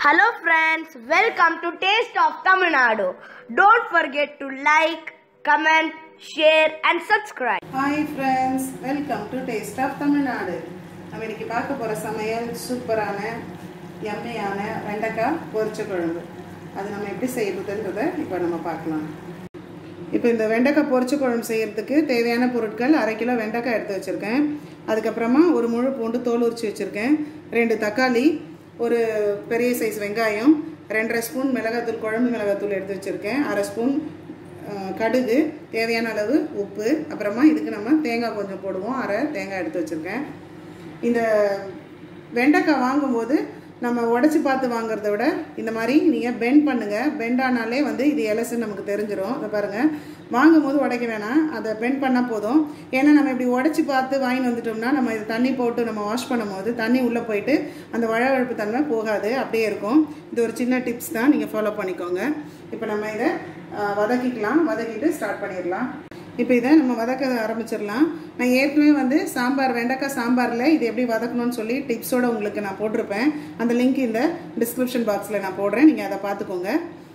Hello friends, welcome to Taste of Tamil Nadu. Don't forget to like, comment, share and subscribe. Hi friends welcome to taste of Tamil Nadu நம்ம இன்னைக்கு பார்க்க போகிற சமையல் சூப்பரான எம்மையான வெண்டைக்காய் பொரிச்ச குழம்பு அது நம்ம எப்படி செய்யறதுன்றதை இப்போ நம்ம பார்க்கலாம் இப்போ இந்த வெண்டைக்காய் பொரிச்ச குழம்பு செய்யறதுக்கு தேவையான பொருட்கள் அரை கிலோ வெண்டைக்காய் எடுத்து வச்சுருக்கேன் அதுக்கப்புறமா ஒரு முழு பூண்டு தோல் உரிச்சு வச்சுருக்கேன் ரெண்டு தக்காளி ஒரு பெரிய சைஸ் வெங்காயம் ரெண்டரை ஸ்பூன் மிளகாத்தூள் குழம்பு மிளகாத்தூள் எடுத்து வச்சுருக்கேன் அரை ஸ்பூன் அஹ், கடுகு தேவையான அளவு உப்பு அப்புறமா இதுக்கு நம்ம தேங்காய் கொஞ்சம் போடுவோம் அரை தேங்காய் எடுத்து வச்சுருக்கேன் இந்த வெண்டைக்காய் வாங்கும்போது நம்ம உடச்சி பார்த்து வாங்குறத விட இந்த மாதிரி நீங்கள் பெண்ட் பண்ணுங்கள் பெண்ட் ஆனாலே வந்து இது எலசுன்னு நமக்கு தெரிஞ்சிடும் அதை பாருங்கள் வாங்கும்போது உடைக்க வேணாம் அதை பெண்ட் பண்ணால் போதும் ஏன்னா நம்ம இப்படி உடச்சி பார்த்து வாங்கிட்டு வந்துட்டோம்னா நம்ம இது தண்ணி போட்டு நம்ம வாஷ் பண்ணும்போது தண்ணி உள்ளே போயிட்டு அந்த வழவழப்பு தன்மை போகாது அப்படியே இருக்கும் இது ஒரு சின்ன டிப்ஸ் தான் நீங்கள் ஃபாலோ பண்ணிக்கோங்க இப்போ நம்ம இதை அஹ், வதக்கிக்கலாம் வதக்கிட்டு ஸ்டார்ட் பண்ணிடலாம் இப்போ இதை நம்ம வதக்க ஆரம்பிச்சிடலாம் நான் ஏற்கனவே வந்து சாம்பார் வெண்டைக்காய் சாம்பாரில் இது எப்படி வதக்கணும்னு சொல்லி டிப்ஸோட உங்களுக்கு நான் போட்டிருப்பேன் அந்த லிங்க் இந்த டிஸ்கிரிப்ஷன் பாக்ஸில் நான் போடுறேன் நீங்கள் அதை பார்த்துக்கோங்க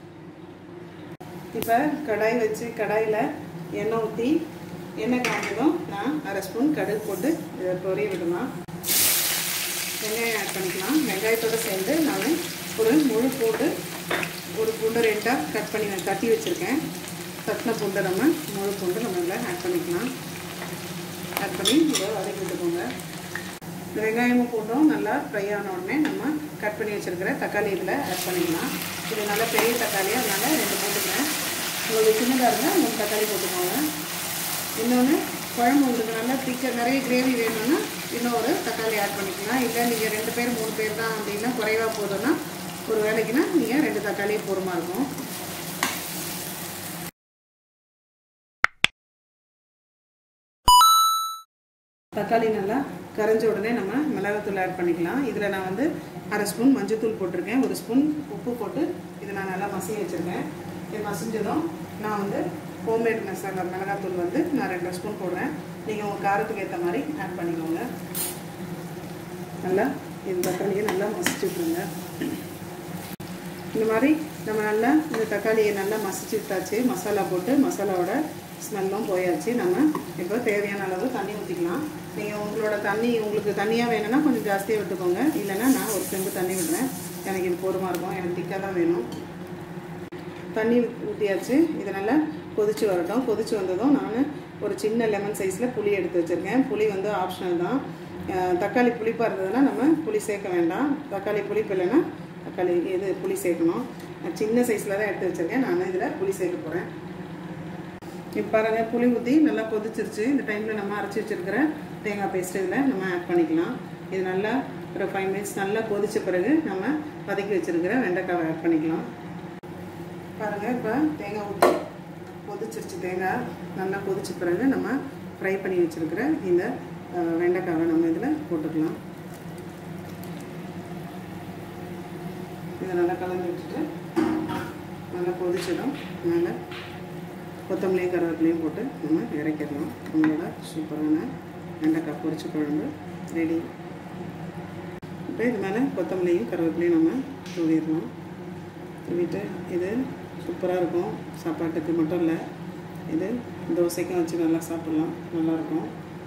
இப்போ கடாய் வச்சு கடாயில் எண்ணெய் ஊற்றி எண்ணெய் காய்ஞ்சதும் நான் அரை ஸ்பூன் கடுகு போட்டு இதை பொரிய விடலாம் வெங்காயம் ஆட் பண்ணிக்கலாம் வெங்காயத்தோடு சேர்ந்து நான் ஒரு முழு பூண்டு ஒரு பூண்டு ரெண்டாக கட் பண்ணி நான் தட்டி வச்சுருக்கேன் தட்டின பூண்டை நம்ம முழு பூண்டு நம்ம இதில் ஆட் பண்ணிக்கலாம் ஆட் பண்ணி இதை வதக்கி விட்டுக்கோங்க இந்த வெங்காயமும் பூண்டும் நல்லா ஃப்ரை ஆன உடனே நம்ம கட் பண்ணி வச்சுருக்கிற தக்காளி இதில் ஆட் பண்ணிக்கலாம் இது நல்லா பெரிய தக்காளி அதனால் ரெண்டு போட்டுக்கிறேன் உங்களுக்கு சின்னதாக இருந்தால் மூணு தக்காளி போட்டுக்கோங்க இன்னொன்று குழம்பு உங்களுக்கு நல்லா திக்க நிறைய கிரேவி வேணும்னா இன்னொரு தக்காளி ஆட் பண்ணிக்கலாம் இல்லை நீங்கள் ரெண்டு பேர் மூணு பேர் தான் அப்படின்னா குறைவாக போதும்னா ஒரு வேலைக்குன்னா நீங்கள் ரெண்டு தக்காளி போருமா இருக்கும் தக்காளி நல்லா கரைஞ்ச உடனே நம்ம மிளகாத்தூள் ஆட் பண்ணிக்கலாம் இதில் நான் வந்து அரை ஸ்பூன் மஞ்சள்தூள் போட்டிருக்கேன் ஒரு ஸ்பூன் உப்பு போட்டு இதை நான் நல்லா மசிய வச்சுருக்கேன் இது மசிஞ்சதும் நான் வந்து ஹோம்மேட் மசாலா மிளகாத்தூள் வந்து நான் ரெண்டு ஸ்பூன் போடுறேன் நீங்கள் உங்கள் காரத்துக்கு ஏற்ற மாதிரி ஆட் பண்ணிக்கோங்க நல்லா இந்த தக்காளியை நல்லா மசிச்சு விட்ருங்க இந்த மாதிரி நம்ம நல்லா இந்த தக்காளியை நல்லா மசிச்சு விட்டாச்சு மசாலா போட்டு மசாலாவோட ஸ்மெல்லும் போயாச்சு நம்ம இப்போ தேவையான அளவு தண்ணி ஊற்றிக்கலாம் நீங்கள் உங்களோட தண்ணி உங்களுக்கு தண்ணியாக வேணும்னா கொஞ்சம் ஜாஸ்தியாக விட்டுக்கோங்க இல்லைன்னா நான் ஒரு செம்பு தண்ணி விடுறேன் எனக்கு இது போதுமாக இருக்கும் எனக்கு திக்காக தான் வேணும் தண்ணி ஊற்றியாச்சு இதை நல்லா கொதிச்சு வரட்டும் கொதிச்சு வந்ததும் நான் ஒரு சின்ன லெமன் சைஸில் புளி எடுத்து வச்சுருக்கேன் புளி வந்து ஆப்ஷனல் தான் அஹ் தக்காளி புளிப்பாக இருந்ததுன்னா நம்ம புளி சேர்க்க வேண்டாம் தக்காளி புளிப்பு இல்லைன்னா தக்காளி இது புளி சேர்க்கணும் நான் சின்ன சைஸில் தான் எடுத்து வச்சுருக்கேன் நான் இதில் புளி சேர்க்க போகிறேன் இப்போ பாருங்கள் புளி ஊற்றி நல்லா கொதிச்சிருச்சு இந்த டைமில் நம்ம அரைச்சி வச்சுருக்கிற தேங்காய் பேஸ்ட் இதில் நம்ம ஆட் பண்ணிக்கலாம் இது நல்லா ஒரு ஃபைவ் மினிட்ஸ் நல்லா கொதிச்ச பிறகு நம்ம வதக்கி வச்சுருக்கிற வெண்டைக்காவை ஆட் பண்ணிக்கலாம் பாருங்கள் இப்போ தேங்காய் ஊற்றி கொதிச்சிருச்சு தேங்காய் நல்லா கொதிச்ச பிறகு நம்ம ஃப்ரை பண்ணி வச்சுருக்கிற இந்த அஹ், வெண்டைக்காவை நம்ம இதில் போட்டுக்கலாம் இதை நல்லா கலந்து விட்டுட்டு நல்லா கொதிச்சிடும் நல்லா கொத்தமல்லியும் கருவேப்பிலையும் போட்டு நம்ம இறக்கிடலாம் நம்மளோட சூப்பரான வெண்டைக்காய் பொரிச்ச குழம்பு ரெடி இப்போ இது மேலே கொத்தமல்லியும் கருவேப்பிலையும் நம்ம தூவிடலாம் தூவிட்டு இது சூப்பராக இருக்கும் சாப்பாட்டுக்கு மட்டும் இல்லை இது தோசைக்கும் வச்சு நல்லா சாப்பிட்லாம் நல்லாயிருக்கும்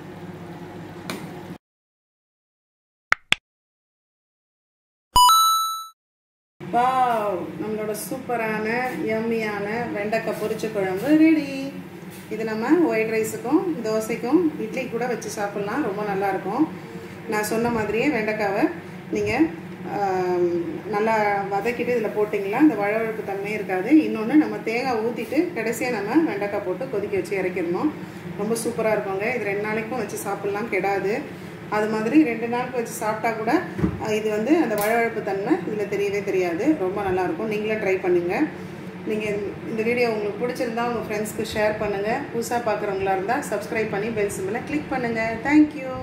வாவ் நம்மளோட சூப்பரான யம்மியான வெண்டைக்காய் பொரிச்ச குழம்பு ரெடி இது நம்ம ஒயிட் ரைஸுக்கும் தோசைக்கும் இட்லி கூட வச்சு சாப்பிட்லாம் ரொம்ப நல்லாயிருக்கும் நான் சொன்ன மாதிரியே வெண்டைக்காவை நீங்கள் நல்லா வதக்கிட்டு இதில் போட்டிங்களா இந்த வழவழப்பு தன்மையே இருக்காது இன்னொன்று நம்ம தேங்காய் ஊற்றிட்டு கடைசியாக நம்ம வெண்டைக்காய் போட்டு கொதிக்க வச்சு இறக்கிடணும் ரொம்ப சூப்பராக இருக்குங்க இது ரெண்டு நாளைக்கும் வச்சு சாப்பிட்லாம் கெடாது அது மாதிரி ரெண்டு நாளுக்கு வச்சு சாப்பிட்டா கூட அஹ், இது வந்து அந்த வழவழப்பு தன்மை இதில் தெரியவே தெரியாது ரொம்ப நல்லாயிருக்கும் நீங்களே ட்ரை பண்ணுங்கள் நீங்கள் இந்த வீடியோ உங்களுக்கு பிடிச்சிருந்தா உங்கள் ஃப்ரெண்ட்ஸ்க்கு ஷேர் பண்ணுங்கள் புதுசாக பார்க்குறவங்களா இருந்தால் சப்ஸ்கிரைப் பண்ணி பெல் சிம்மில் கிளிக் பண்ணுங்கள் தேங்க்யூ